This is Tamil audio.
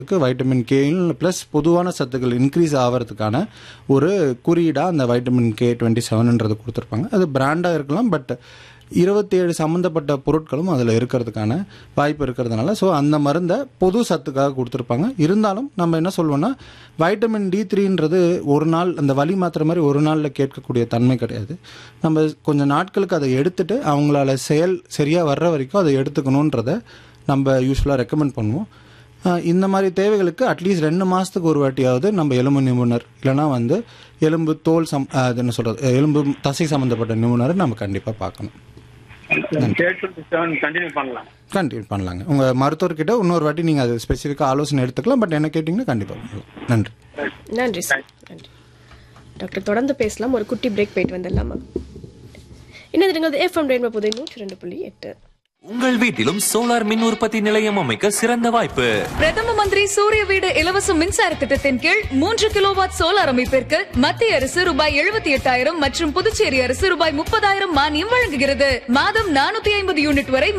வைட்டமின் கேயும் ப்ளஸ் பொதுவான சத்துக்கள் இன்க்ரீஸ் ஆகிறதுக்கான ஒரு குறியீடாக அந்த வைட்டமின் கே டுவெண்ட்டி செவன்ன்றது கொடுத்துருப்பாங்க அது பிராண்டாக இருக்கலாம் பட் இருபத்தேழு சம்மந்தப்பட்ட பொருட்களும் அதில் இருக்கிறதுக்கான வாய்ப்பு இருக்கிறதுனால ஸோ அந்த மருந்தை பொது சத்துக்காக கொடுத்துருப்பாங்க இருந்தாலும் நம்ம என்ன சொல்லுவோம்னா வைட்டமின் டி த்ரீன்றது ஒரு நாள் அந்த வலி மாத்திரை மாதிரி ஒரு நாளில் கேட்கக்கூடிய தன்மை கிடையாது நம்ம கொஞ்சம் நாட்களுக்கு அதை எடுத்துட்டு அவங்களால செயல் சரியாக வர்ற வரைக்கும் அதை எடுத்துக்கணுன்றத நம்ம யூஸ்வலாக ரெக்கமெண்ட் பண்ணுவோம் ஆஹ் இந்த மாதிரி தேவைகளுக்கு அட்லீஸ்ட் ரெண்டு மாதத்துக்கு ஒரு வாட்டியாவது நம்ம எலும்பு நிபுணர் இல்லைனா வந்து எலும்பு தோல் சம் ஆஹ் அது என்ன சொல்கிறது எலும்பு தசை சம்மந்தப்பட்ட நிபுணரை நம்ம கண்டிப்பாக பார்க்கணும் கண்டினியூ பண்ணலாம் கண்டினியூ பண்ணலாங்க உங்கள் மருத்துவர்கிட்ட இன்னொரு வாட்டி நீங்கள் அது ஸ்பெசிஃபிக்காக ஆலோசனை எடுத்துக்கலாம் பட் என்ன கேட்டிங்கன்னா கண்டிப்பாக பண்ணலாம் நன்றி நன்றி சார் நன்றி டாக்டர் தொடர்ந்து பேசலாம் ஒரு குட்டி பிரேக் போயிட்டு வந்துடலாமா என்ன எஃப்எம் ரெயின்போ புதை நூற்றி ரெண்டு புள்ளி எட்டு உங்கள் வீட்டிலும் சோலார் மின் உற்பத்தி நிலையம் அமைக்க சிறந்த வாய்ப்பு பிரதம மந்திரி சூரிய வீடு இலவச மின்சார திட்டத்தின் கீழ் மூன்று கிலோவாட் சோலார் அமைப்பிற்கு மத்திய அரசு ரூபாய் எழுபத்தி எட்டாயிரம் மற்றும் புதுச்சேரி அரசு ரூபாய் முப்பதாயிரம் மானியம் வழங்குகிறது மாதம் நானூத்தி ஐம்பது யூனிட் வரை